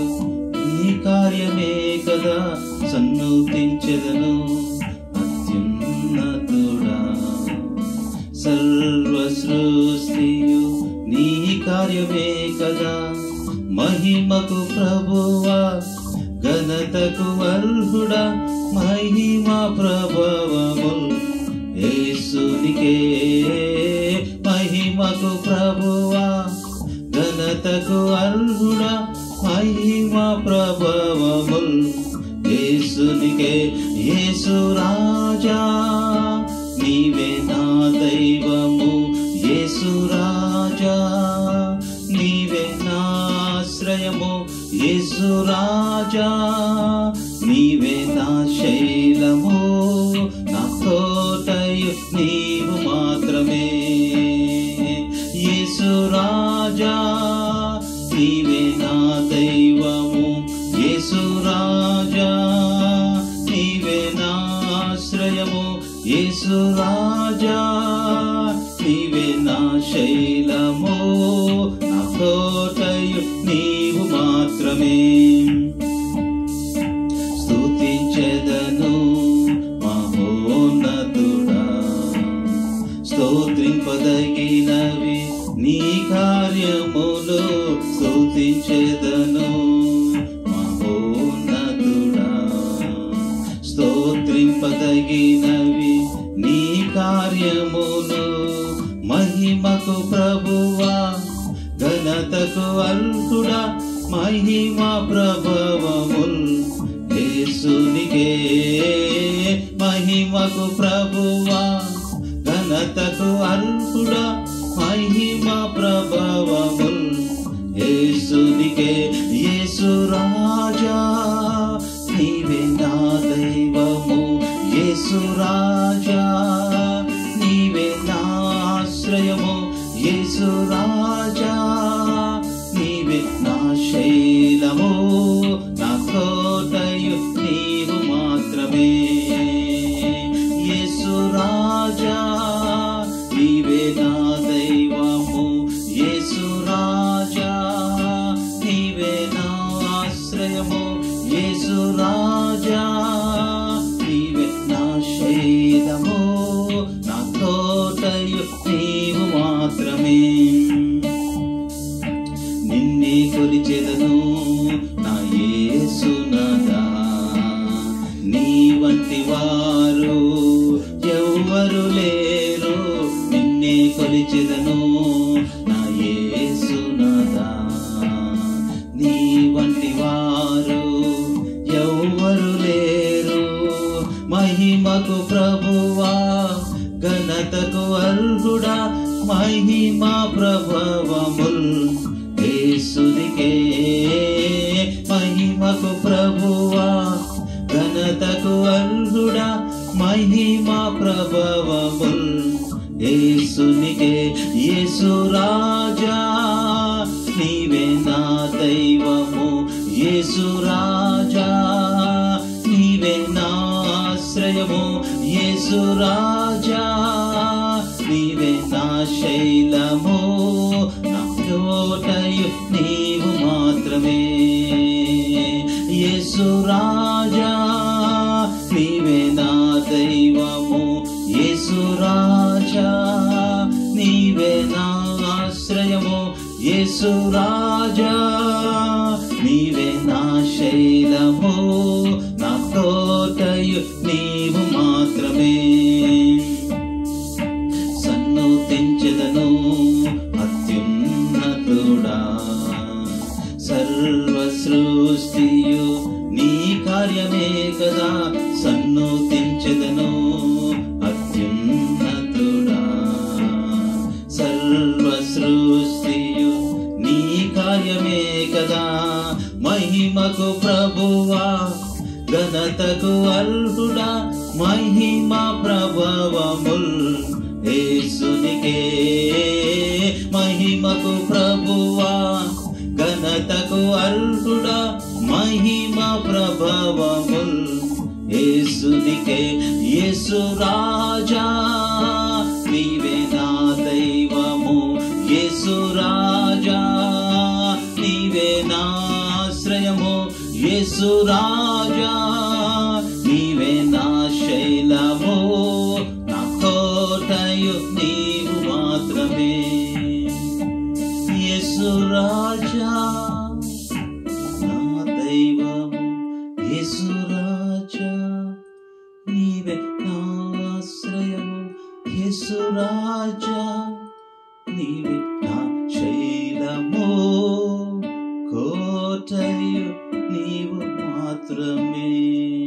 నీ కార్యమే కదా సన్నుతించెదను అత్యున్నతుడా సర్వ సృష్టియు నీ కార్యమే కదా మహిమకు ప్రభువా ఘనతకు అర్హుడా మహిమ ప్రభావముల్ యేసునికే మహిమకు ప్రభువా ఘనతకు అర్హుడా మహిమ ప్రభావముల్ యేసునికే యేసు రాజా నీవే నా దైవము యేసు రాజా నీవే నా ఆశ్రయము యేసు రాజా నీవే నా శైలము నా కోటయు నీవు మాత్రమే యేసు రాజా నీవే నా దైవము యేసు రాజా నీవే నా ఆశ్రయము యేసు రాజా నీవే నా శైలము నా కోటయు నీవు మాత్రమే స్తుతించెదను మహోన్నతుడా స్తోత్రింపదగినవి నీ కార్యములు స్తుతించెదను మహోన్నతుడా స్తోత్రింపదగినవి నీ కార్యములు మహిమకు ప్రభువా ఘనతకు అర్హుడా మహిమ ప్రభావముల్ యేసునికే మహిమకు ప్రభువా ఘనతకు అర్హుడా మహిమ ప్రభావముల్ యేసునికే యేసు రాజా నీవే నా దైవము యేసు రాజా నీవే నా ఆశ్రయము యేసు రాజా నీవే నా శైలము నా కోటయు నీవు మాత్రమే యేసు రాజా నీవే నా దైవము యేసు రాజా నీవే నా ఆశ్రయము యేసు రాజా నీవే నా శైలము నా కోటయు నీవు మాత్రమే నిన్నే కొలిచెదను నా యేసునదా నీ వంటి వారు ఎవ్వరు లేరు నిన్నే కొలిచెదను నా యేసునదా నీ వంటి వారు ఎవ్వరు లేరు మహిమకు ప్రభువా ఘనతకు అర్హుడా మహిమ ప్రభావముల్ యేసునికే మహిమకు ప్రభువా ఘనతకు అర్హుడా మహిమ ప్రభావముల్ యేసునికే యేసు రాజా నీవే నా దైవము యేసు రాజా నీవే నా ఆశ్రయము యేసు రాజా నీవే నా శైలము నా కోటయు నీవు మాత్రమే యేసు రాజా నీవే నా దైవము యేసు రాజా నీవే నా ఆశ్రయము యేసు రాజా నీవే నా శైలము నా కోటయు నీవు మాత్రమే సన్ను తెంచెదను అత్యున్నతుడా సర్వ సృష్టియు నీ కార్యమే కదా సన్ను తెంచెదను అత్యున్నతుడా సర్వ సృష్టియు నీ కార్యమే కదా మహిమకు ప్రభువా ఘనతకు అర్హుడా మహిమ ప్రభావముల్ యేసునికే మహిమకు ప్రభువా ఘనతకు అర్హుడా మహిమ ప్రభావముల్ యేసునికే యేసు రాజా నీవే నా దైవము యేసు రాజా నీవే నా ఆశ్రయము యేసు రాజా నీవే నా శైలము నా కోటయు నీవు మాత్రమే యేసు రాజా నా దైవము యేసు రాజా నీవే నా ఆశ్రయము యేసు రాజా నీవే నా శైలము కోటయు నీవు మాత్రమే